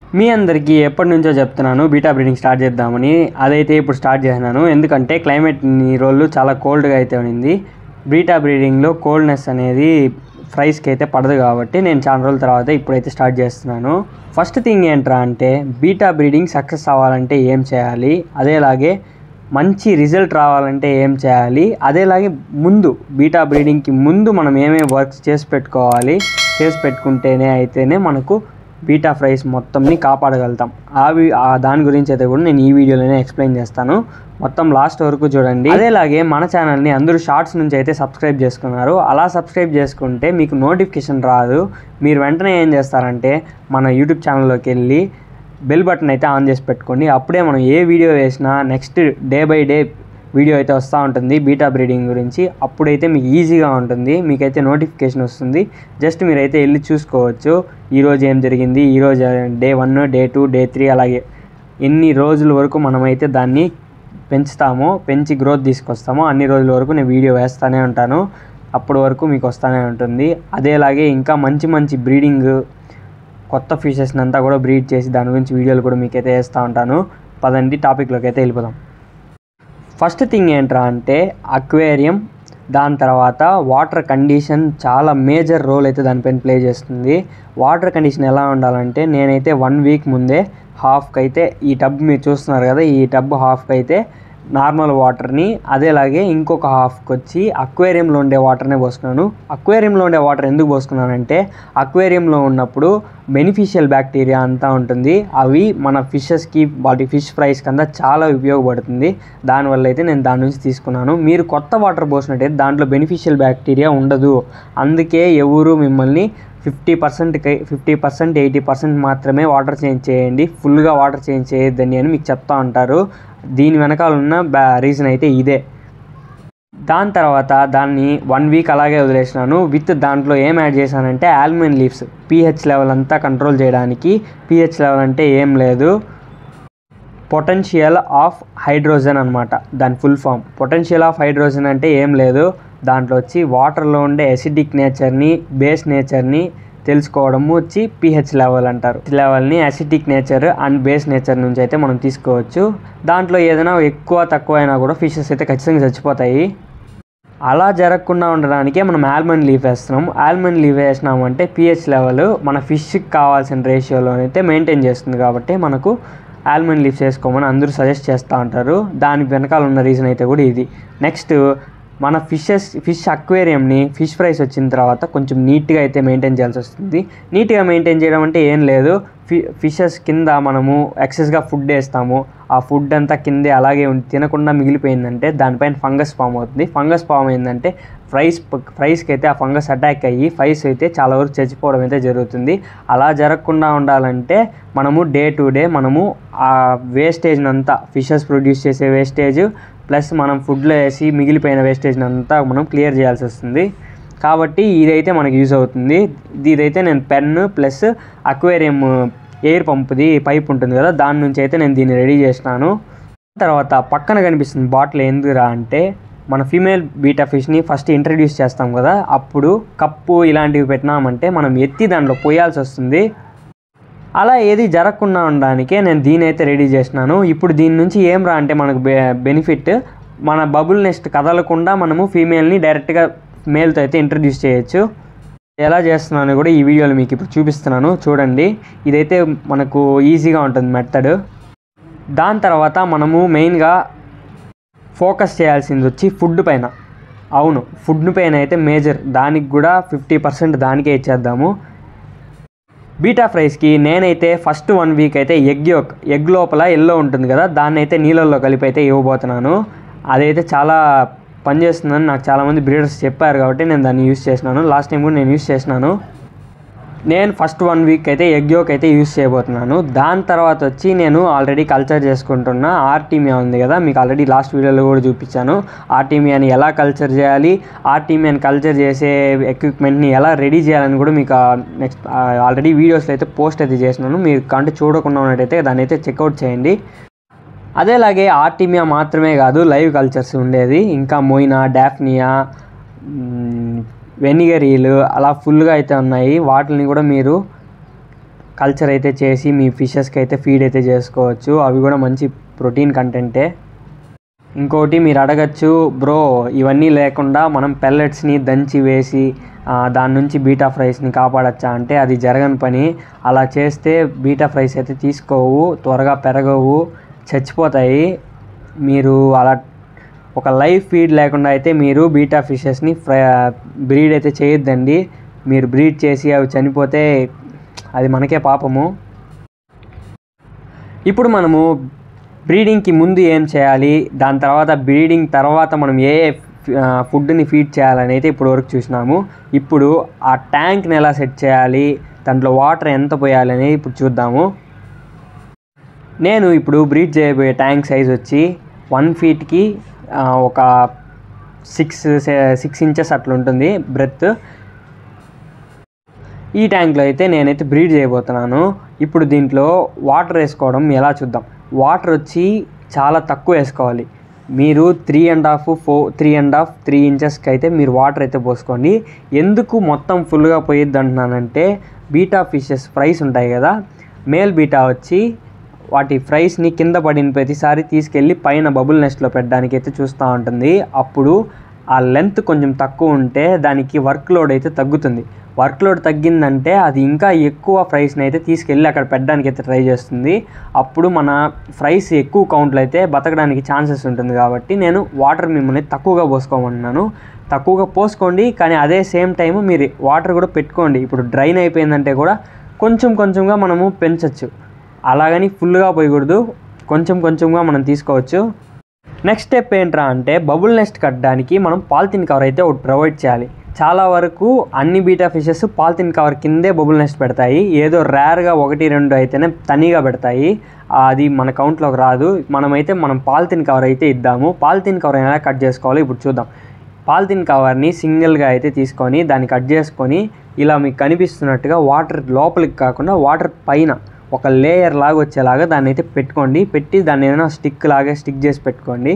మీ అందరికీ ఎప్పటి నుంచో చెప్తున్నాను బీటా బ్రీడింగ్ స్టార్ట్ చేద్దామని అదైతే ఇప్పుడు స్టార్ట్ చేసినాను ఎందుకంటే క్లైమేట్ ఈ రోజులు చాలా కోల్డ్గా అయితే ఉంది బీటా బ్రీడింగ్లో కోల్డ్నెస్ అనేది ఫ్రైస్కి అయితే పడదు కాబట్టి నేను చాలా రోజుల తర్వాత ఇప్పుడైతే స్టార్ట్ చేస్తున్నాను ఫస్ట్ థింగ్ ఏంట్రా అంటే బీటా బ్రీడింగ్ సక్సెస్ అవ్వాలంటే ఏం చేయాలి అదేలాగే మంచి రిజల్ట్ రావాలంటే ఏం చేయాలి అదేలాగే ముందు బీటా బ్రీడింగ్కి ముందు మనం ఏమేమి వర్క్స్ చేసి పెట్టుకోవాలి చేసి పెట్టుకుంటేనే అయితేనే మనకు బీటా ఫ్రైస్ మొత్తంని కాపాడగలుగుతాం ఆ వి- ఆ దాని గురించి అయితే కూడా నేను ఈ వీడియోలోనే ఎక్స్ప్లెయిన్ చేస్తాను మొత్తం లాస్ట్ వరకు చూడండి అదేలాగే మన ఛానల్ని అందరూ షార్ట్స్ నుంచి అయితే సబ్స్క్రైబ్ చేసుకున్నారు అలా సబ్స్క్రైబ్ చేసుకుంటే మీకు నోటిఫికేషన్ రాదు మీరు వెంటనే ఏం చేస్తారంటే మన యూట్యూబ్ ఛానల్లోకి వెళ్ళి బెల్ బటన్ అయితే ఆన్ చేసి పెట్టుకోండి అప్పుడే మనం ఏ వీడియో వేసినా next day by day video అయితే వస్తూ ఉంటుంది బీటా బ్రీడింగ్ గురించి అప్పుడైతే మీకు ఈజీగా ఉంటుంది మీకైతే నోటిఫికేషన్ వస్తుంది జస్ట్ మీరైతే వెళ్ళి చూసుకోవచ్చు ఈరోజు ఏం జరిగింది ఈరోజు day one day two day three అలాగే ఎన్ని రోజుల వరకు మనమైతే దాన్ని పెంచుతామో పెంచి గ్రోత్ తీసుకొస్తామో అన్ని రోజుల వరకు నేను వీడియో వేస్తూనే ఉంటాను అప్పటి వరకు మీకు వస్తూనే ఉంటుంది అదేలాగే ఇంకా మంచి మంచి బ్రీడింగ్ కొత్త ఫిషెస్ని అంతా కూడా బ్రీడ్ చేసి దాని గురించి వీడియోలు కూడా మీకైతే వేస్తూ ఉంటాను పదండి టాపిక్లోకి అయితే వెళ్ళిపోదాం ఫస్ట్ థింగ్ ఏంట్రా అంటే అక్వేరియం దాని తర్వాత వాటర్ కండిషన్ చాలా మేజర్ రోల్ అయితే దానిపైన ప్లే చేస్తుంది వాటర్ కండిషన్ ఎలా ఉండాలంటే నేనైతే వన్ వీక్ ముందే హాఫ్కి అయితే ఈ టబ్ మీరు చూస్తున్నారు కదా ఈ టబ్ హాఫ్కి అయితే నార్మల్ వాటర్ని అదేలాగే ఇంకొక హాఫ్కి వచ్చి అక్వేరియంలో ఉండే వాటర్నే పోసుకున్నాను అక్వేరియంలో ఉండే వాటర్ ఎందుకు పోసుకున్నానంటే అక్వేరియంలో ఉన్నప్పుడు బెనిఫిషియల్ బ్యాక్టీరియా అంతా ఉంటుంది అవి మన ఫిషెస్కి వాటి ఫిష్ ఫ్రైస్ కింద చాలా ఉపయోగపడుతుంది దానివల్ల అయితే నేను దాని నుంచి తీసుకున్నాను మీరు కొత్త వాటర్ పోసినట్టయితే దాంట్లో బెనిఫిషియల్ బ్యాక్టీరియా ఉండదు అందుకే ఎవరు మిమ్మల్ని ఫిఫ్టీ పర్సెంట్కి ఫిఫ్టీ పర్సెంట్ ఎయిటీ పర్సెంట్ మాత్రమే వాటర్ చేంజ్ చేయండి ఫుల్గా వాటర్ చేంజ్ చేయొద్దని అని మీకు చెప్తా ఉంటారు దీని వెనకాల ఉన్న బ్యా రీజన్ అయితే ఇదే దాని తర్వాత దాన్ని వన్ వీక్ అలాగే వదిలేసినాను విత్ దాంట్లో ఏం యాడ్ చేశానంటే ఆల్మన్ లీవ్స్ పీహెచ్ లెవెల్ అంతా కంట్రోల్ చేయడానికి పీహెచ్ లెవెల్ అంటే ఏం లేదు పొటెన్షియల్ ఆఫ్ హైడ్రోజన్ అనమాట దాని full form potential of hydrogen అంటే ఏం లేదు దాంట్లో వచ్చి వాటర్లో ఉండే ఎసిడిక్ నేచర్ని బేస్ నేచర్ని తెలుసుకోవడము వచ్చి పిహెచ్ లెవెల్ అంటారు లెవెల్ని acidic nature and base nature నుంచి అయితే మనం తీసుకోవచ్చు దాంట్లో ఏదైనా ఎక్కువ తక్కువ అయినా కూడా ఫిషెస్ అయితే ఖచ్చితంగా చచ్చిపోతాయి అలా జరగకుండా ఉండడానికే మనం ఆల్మండ్ లీఫ్ వేస్తున్నాం ఆల్మండ్ లీఫ్ వేసినామంటే పిహెచ్ లెవెల్ మన ఫిష్కి కావాల్సిన రేషియోలో అయితే మెయింటైన్ చేస్తుంది కాబట్టి మనకు ఆల్మండ్ లీఫ్ వేసుకోమని అందరూ సజెస్ట్ చేస్తూ ఉంటారు దాని వెనకాల ఉన్న రీజన్ అయితే కూడా ఇది నెక్స్ట్ మన ఫిషెస్ ఫిష్ అక్వేరియంని ఫిష్ ఫ్రైస్ వచ్చిన తర్వాత కొంచెం నీట్గా అయితే మెయింటైన్ చేయాల్సి వస్తుంది నీట్గా మెయింటైన్ చేయడం అంటే ఏం లేదు ఫి ఫిషెస్ కింద మనము ఎక్సెస్గా ఫుడ్ వేస్తాము ఆ ఫుడ్ అంతా కిందే అలాగే ఉండి తినకుండా మిగిలిపోయిందంటే దానిపైన ఫంగస్ ఫామ్ అవుతుంది ఫంగస్ ఫామ్ అయిందంటే ఫ్రైస్ ఫ్రైస్కి అయితే ఆ ఫంగస్ అటాక్ అయ్యి ఫ్రైస్ అయితే చాలా వరకు చచ్చిపోవడం అయితే జరుగుతుంది అలా జరగకుండా ఉండాలంటే మనము డే టు డే మనము ఆ వేస్టేజ్ని అంతా ఫిషెస్ ప్రొడ్యూస్ చేసే వేస్టేజ్ ప్లస్ మనం ఫుడ్లో వేసి మిగిలిపోయిన వేస్టేజ్ని అంతా మనం క్లియర్ చేయాల్సి వస్తుంది కాబట్టి ఇదైతే మనకి యూజ్ అవుతుంది ఇదైతే నేను పెన్ ప్లస్ అక్వేరియం ఎయిర్ పంపుది పైప్ ఉంటుంది కదా దాని నుంచి అయితే నేను దీన్ని రెడీ చేసినాను తర్వాత పక్కన కనిపిస్తుంది బాటిల్ ఎందుకురా అంటే మన ఫీమేల్ బీటా ఫిష్ని ఫస్ట్ ఇంట్రడ్యూస్ చేస్తాం కదా అప్పుడు కప్పు ఇలాంటివి పెట్టినామంటే మనం ఎత్తి దాంట్లో పోయాల్సి వస్తుంది అలా ఏది జరగకుండా ఉండడానికే నేను దీని అయితే రెడీ చేసినాను ఇప్పుడు దీని నుంచి ఏం రా అంటే మనకు బె బెనిఫిట్ మన బబుల్ నెస్ట్ కదలకుండా మనము ఫీమేల్ని డైరెక్ట్గా మేల్తో అయితే ఇంట్రడ్యూస్ చేయొచ్చు ఎలా చేస్తున్నాను కూడా ఈ వీడియోలో మీకు ఇప్పుడు చూపిస్తున్నాను చూడండి ఇదైతే మనకు ఈజీగా ఉంటుంది మెథడ్ దాని తర్వాత మనము మెయిన్గా ఫోకస్ చేయాల్సింది వచ్చి ఫుడ్ పైన అవును ఫుడ్ పైన అయితే మేజర్ దానికి కూడా ఫిఫ్టీ పర్సెంట్ దానికే ఇచ్చేద్దాము బీటా ఫ్రైస్కి నేనైతే ఫస్ట్ వన్ వీక్ అయితే ఎగ్ యొక్క ఎగ్ లోపల ఎల్లో ఉంటుంది కదా దాన్ని అయితే నీళ్ళల్లో కలిపి అయితే ఇవ్వబోతున్నాను అదైతే చాలా పనిచేస్తుందని నాకు చాలామంది బ్రీడర్స్ చెప్పారు కాబట్టి నేను దాన్ని యూస్ చేసినాను లాస్ట్ టైం కూడా నేను యూస్ చేసినాను నేను ఫస్ట్ వన్ వీక్ అయితే ఎగ్ యోక్ అయితే యూస్ చేయబోతున్నాను దాని తర్వాత వచ్చి నేను ఆల్రెడీ కల్చర్ చేసుకుంటున్న ఆర్టీమియా ఉంది కదా మీకు ఆల్రెడీ లాస్ట్ వీడియోలో కూడా చూపించాను ఆర్టీమియాని ఎలా కల్చర్ చేయాలి ఆర్టీమియాని కల్చర్ చేసే ఎక్విప్మెంట్ని ఎలా రెడీ చేయాలని కూడా మీకు నెక్స్ట్ ఆల్రెడీ వీడియోస్లో అయితే పోస్ట్ అయితే చేసినాను మీరు కంటే చూడకుండా ఉన్నట్టయితే దాన్ని అయితే చెక్అవుట్ చేయండి అదేలాగే ఆర్టీమియా మాత్రమే కాదు లైవ్ కల్చర్స్ ఉండేది ఇంకా మొయినా డాఫ్నియా వెనిగరీలు అలా ఫుల్గా అయితే ఉన్నాయి వాటిని కూడా మీరు కల్చర్ అయితే చేసి మీ ఫిషెస్కి అయితే ఫీడ్ అయితే చేసుకోవచ్చు అవి కూడా మంచి ప్రోటీన్ కంటెంటే ఇంకోటి మీరు అడగచ్చు బ్రో ఇవన్నీ లేకుండా మనం పెల్లెట్స్ని దంచి వేసి ఆ, దాని నుంచి బీటా ఫ్రైస్ని కాపాడచ్చా అంటే అది జరగని పని అలా చేస్తే బీటా ఫ్రైస్ అయితే తీసుకోవు త్వరగా పెరగవు చచ్చిపోతాయి మీరు అలా ఒక లైవ్ ఫీడ్ లేకుండా అయితే మీరు బీటా ఫిషెస్ని ఫ్రై బ్రీడ్ అయితే చేయొద్దండి మీరు బ్రీడ్ చేసి అవి చనిపోతే అది మనకే పాపము ఇప్పుడు మనము బ్రీడింగ్కి ముందు ఏం చేయాలి దాని తర్వాత బ్రీడింగ్ తర్వాత మనం ఏ ఏ ఫుడ్ని ఫీడ్ చేయాలని అయితే ఇప్పుడు వరకు చూసినాము ఇప్పుడు ఆ ట్యాంక్ని ఎలా సెట్ చేయాలి దాంట్లో వాటర్ ఎంత పోయాలి అనేది ఇప్పుడు చూద్దాము నేను ఇప్పుడు బ్రీడ్ చేయబోయే ట్యాంక్ సైజ్ వచ్చి వన్ ఫీట్కి ఒక సిక్స్ సిక్స్ ఇంచెస్ అట్లా ఉంటుంది బ్రెత్ ఈ ట్యాంక్లో అయితే నేనైతే బ్రీడ్ చేయబోతున్నాను ఇప్పుడు దీంట్లో వాటర్ వేసుకోవడం ఎలా చూద్దాం వాటర్ వచ్చి చాలా తక్కువ వేసుకోవాలి మీరు three and half four three and half three ఇంచెస్కి అయితే మీరు వాటర్ అయితే పోసుకోండి ఎందుకు మొత్తం ఫుల్గా పోయిద్ది అంటున్నానంటే బీటా ఫిషెస్ ఫ్రైస్ ఉంటాయి కదా మేల్ బీటా వచ్చి వాటి ఫ్రైస్ని కింద పడిన ప్రతిసారి తీసుకెళ్ళి పైన బబుల్ నెస్ట్లో పెట్టడానికి అయితే చూస్తూ ఉంటుంది అప్పుడు ఆ లెంత్ కొంచెం తక్కువ ఉంటే దానికి వర్క్ లోడ్ అయితే తగ్గుతుంది వర్క్ లోడ్ తగ్గిందంటే అది ఇంకా ఎక్కువ ఫ్రైస్ని అయితే తీసుకెళ్ళి అక్కడ పెట్టడానికి అయితే ట్రై చేస్తుంది అప్పుడు మన ఫ్రైస్ ఎక్కువ కౌంట్లో అయితే బతకడానికి ఛాన్సెస్ ఉంటుంది కాబట్టి నేను వాటర్ మిమ్మల్ని తక్కువగా పోసుకోమన్నాను తక్కువగా పోసుకోండి కానీ అదే సేమ్ టైం మీరు వాటర్ కూడా పెట్టుకోండి ఇప్పుడు డ్రైన్ అయిపోయిందంటే కూడా కొంచెం కొంచెంగా మనము పెంచవచ్చు అలాగని ఫుల్గా పోయకూడదు కొంచెం కొంచెంగా మనం తీసుకోవచ్చు నెక్స్ట్ స్టెప్ ఏంట్రా అంటే బబుల్ నెస్ట్ కట్టడానికి మనం పాలిథిన్ కవర్ అయితే ఒకటి ప్రొవైడ్ చేయాలి చాలా వరకు అన్ని బీటా ఫిషెస్ పాలిథిన్ కవర్ కిందే బబుల్ నెస్ట్ పెడతాయి ఏదో రేర్గా ఒకటి రెండు అయితేనే తనీగా పెడతాయి అది మన కౌంట్లోకి రాదు మనమైతే మనం పాలిథిన్ కవర్ అయితే ఇద్దాము పాలిథిన్ కవర్ ఎలా కట్ చేసుకోవాలో ఇప్పుడు చూద్దాం పాలిథిన్ కవర్ని సింగిల్గా అయితే తీసుకొని దాన్ని కట్ చేసుకొని ఇలా మీకు కనిపిస్తున్నట్టుగా వాటర్ లోపలికి కాకుండా వాటర్ పైన ఒక లేయర్ లాగా వచ్చేలాగా దాన్ని అయితే పెట్టుకోండి పెట్టి దాన్ని ఏదైనా స్టిక్ లాగా స్టిక్ చేసి పెట్టుకోండి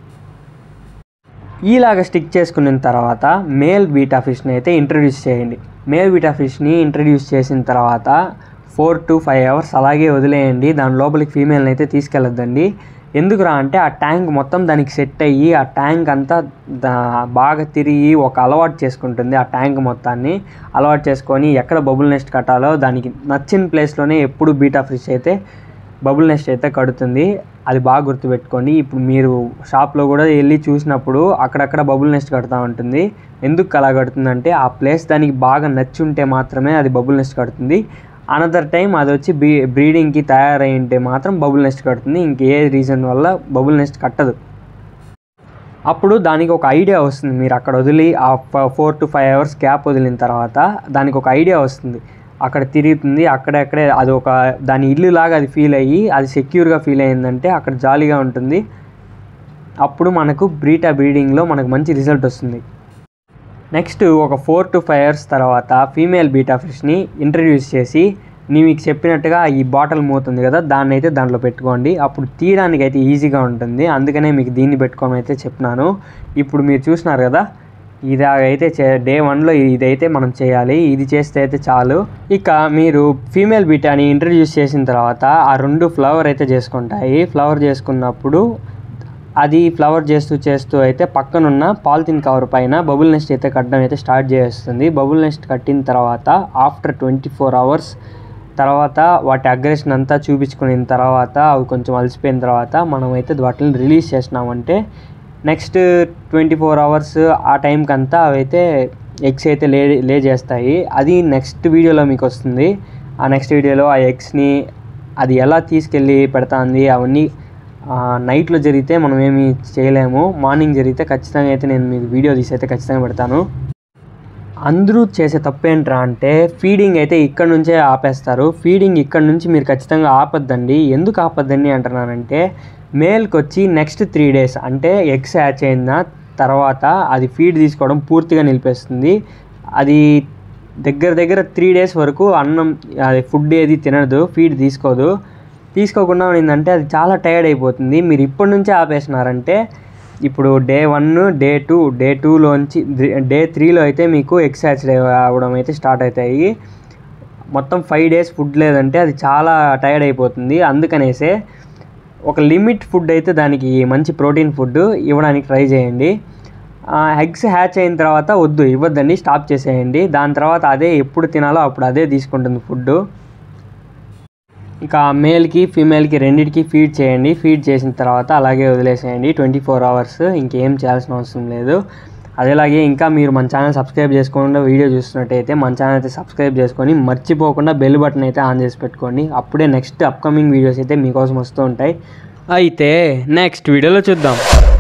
ఈలాగా స్టిక్ చేసుకున్న తర్వాత మేల్ బీటా ఫిష్ని అయితే ఇంట్రడ్యూస్ చేయండి మేల్ బీటా ఫిష్ని ఇంట్రడ్యూస్ చేసిన తర్వాత ఫోర్ టు ఫైవ్ అవర్స్ అలాగే వదిలేయండి దాని లోపలికి ఫీమేల్ని అయితే తీసుకెళ్ళొద్దండి ఎందుకురా అంటే ఆ ట్యాంక్ మొత్తం దానికి సెట్ అయ్యి ఆ ట్యాంక్ అంతా దా- బాగా తిరిగి ఒక అలవాటు చేసుకుంటుంది ఆ ట్యాంక్ మొత్తాన్ని అలవాటు చేసుకొని ఎక్కడ బబుల్ నెస్ట్ కట్టాలో దానికి నచ్చిన ప్లేస్లోనే ఎప్పుడు బీటా ఫిష్ అయితే బబుల్ నెస్ట్ అయితే కడుతుంది అది బాగా గుర్తుపెట్టుకోండి ఇప్పుడు మీరు షాప్లో కూడా వెళ్ళి చూసినప్పుడు అక్కడక్కడ బబుల్ నెస్ట్ కడుతూ ఉంటుంది ఎందుకు అలా కడుతుందంటే ఆ ప్లేస్ దానికి బాగా నచ్చి ఉంటే మాత్రమే అది బబుల్ నెస్ట్ కడుతుంది అనదర్ టైం అది వచ్చి బ్రీ బ్రీడింగ్కి తయారై ఉంటే మాత్రం బబుల్ నెస్ట్ కడుతుంది ఇంకే రీజన్ వల్ల బబుల్ నెస్ట్ కట్టదు అప్పుడు దానికి ఒక ఐడియా వస్తుంది మీరు అక్కడ వదిలి ఆ four to five hours gap వదిలిన తర్వాత దానికి ఒక ఐడియా వస్తుంది అక్కడ తిరుగుతుంది అక్కడక్కడే అది ఒక దాని ఇల్లు లాగా అది ఫీల్ అయ్యి అది సెక్యూర్గా ఫీల్ అయ్యిందంటే అక్కడ జాలీగా ఉంటుంది అప్పుడు మనకు బ్రీటా బ్రీడింగ్లో మనకు మంచి రిజల్ట్ వస్తుంది నెక్స్ట్ ఒక ఫోర్ టు ఫైవ్ ఇయర్స్ తర్వాత ఫీమేల్ బీటా ఫిష్ని ఇంట్రడ్యూస్ చేసి నేను మీకు చెప్పినట్టుగా ఈ బాటిల్ మూతుంది కదా దాన్ని అయితే దాంట్లో పెట్టుకోండి అప్పుడు తీయడానికి అయితే ఈజీగా ఉంటుంది అందుకనే మీకు దీన్ని పెట్టుకోమని అయితే చెప్పినాను ఇప్పుడు మీరు చూసినారు కదా ఇది అయితే చే డే వన్లో ఇదైతే మనం చేయాలి ఇది చేస్తే అయితే చాలు ఇక మీరు ఫీమేల్ బీటాని ఇంట్రడ్యూస్ చేసిన తర్వాత ఆ రెండు ఫ్లవర్ అయితే చేసుకుంటాయి ఫ్లవర్ చేసుకున్నప్పుడు అది ఫ్లవర్ చేస్తూ చేస్తూ అయితే పక్కనున్న పాలిథిన్ కవర్ పైన బబుల్ నెస్ట్ అయితే కట్టడం అయితే స్టార్ట్ చేస్తుంది బబుల్ నెస్ట్ కట్టిన తర్వాత ఆఫ్టర్ ట్వంటీ ఫోర్ అవర్స్ తర్వాత వాటి అగ్రెషన్ అంతా చూపించుకున్న తర్వాత అవి కొంచెం అలసిపోయిన తర్వాత మనం అయితే వాటిని రిలీజ్ చేసినామంటే నెక్స్ట్ ట్వంటీ ఫోర్ అవర్స్ ఆ టైంకి అంతా అవైతే ఎగ్స్ అయితే లే లే చేస్తాయి అది నెక్స్ట్ వీడియోలో మీకు వస్తుంది ఆ నెక్స్ట్ వీడియోలో ఆ ఎగ్స్ని అది ఎలా తీసుకెళ్ళి పెడతాంది అవన్నీ నైట్లో జరిగితే మనం ఏమి చేయలేము మార్నింగ్ జరిగితే ఖచ్చితంగా అయితే నేను మీకు వీడియో తీసి అయితే ఖచ్చితంగా పెడతాను అందరూ చేసే తప్పేంట్రా అంటే ఫీడింగ్ అయితే ఇక్కడ నుంచే ఆపేస్తారు ఫీడింగ్ ఇక్కడ నుంచి మీరు ఖచ్చితంగా ఆపొద్దండి ఎందుకు ఆపొద్దండి అంటున్నానంటే మేల్కి వచ్చి నెక్స్ట్ త్రీ డేస్ అంటే ఎగ్స్ హ్యాచ్ అయిన తర్వాత అది ఫీడ్ తీసుకోవడం పూర్తిగా నిలిపేస్తుంది అది దగ్గర దగ్గర త్రీ డేస్ వరకు అన్నం అది ఫుడ్ ఏది తినదు ఫీడ్ తీసుకోదు తీసుకోకుండా ఉండిందంటే అది చాలా టైర్డ్ అయిపోతుంది మీరు ఇప్పటి నుంచే ఆపేసినారంటే ఇప్పుడు day one day two day టూలోంచి డే త్రీలో అయితే మీకు ఎక్సైజ్ అవ్వడం అయితే స్టార్ట్ అవుతాయి మొత్తం ఫైవ్ డేస్ ఫుడ్ లేదంటే అది చాలా టైర్డ్ అయిపోతుంది అందుకనేసే ఒక లిమిట్ ఫుడ్ అయితే దానికి మంచి ప్రోటీన్ ఫుడ్ ఇవ్వడానికి ట్రై చేయండి ఎగ్స్ హ్యాచ్ అయిన తర్వాత వద్దు ఇవ్వద్దండి స్టాప్ చేసేయండి దాని తర్వాత అదే ఎప్పుడు తినాలో అప్పుడు అదే తీసుకుంటుంది ఫుడ్ ఇంకా మేల్కి ఫీమేల్కి రెండింటికి ఫీడ్ చేయండి ఫీడ్ చేసిన తర్వాత అలాగే వదిలేసేయండి ట్వంటీ ఫోర్ అవర్స్ ఇంకేం చేయాల్సిన అవసరం లేదు అదేలాగే ఇంకా మీరు మన ఛానల్ సబ్స్క్రైబ్ చేసుకోకుండా వీడియో చూస్తున్నట్టయితే మన ఛానల్ అయితే సబ్స్క్రైబ్ చేసుకొని మర్చిపోకుండా బెల్ బటన్ అయితే ఆన్ చేసి పెట్టుకోండి అప్పుడే నెక్స్ట్ అప్కమింగ్ వీడియోస్ అయితే మీకోసం వస్తూ ఉంటాయి అయితే నెక్స్ట్ వీడియోలో చూద్దాం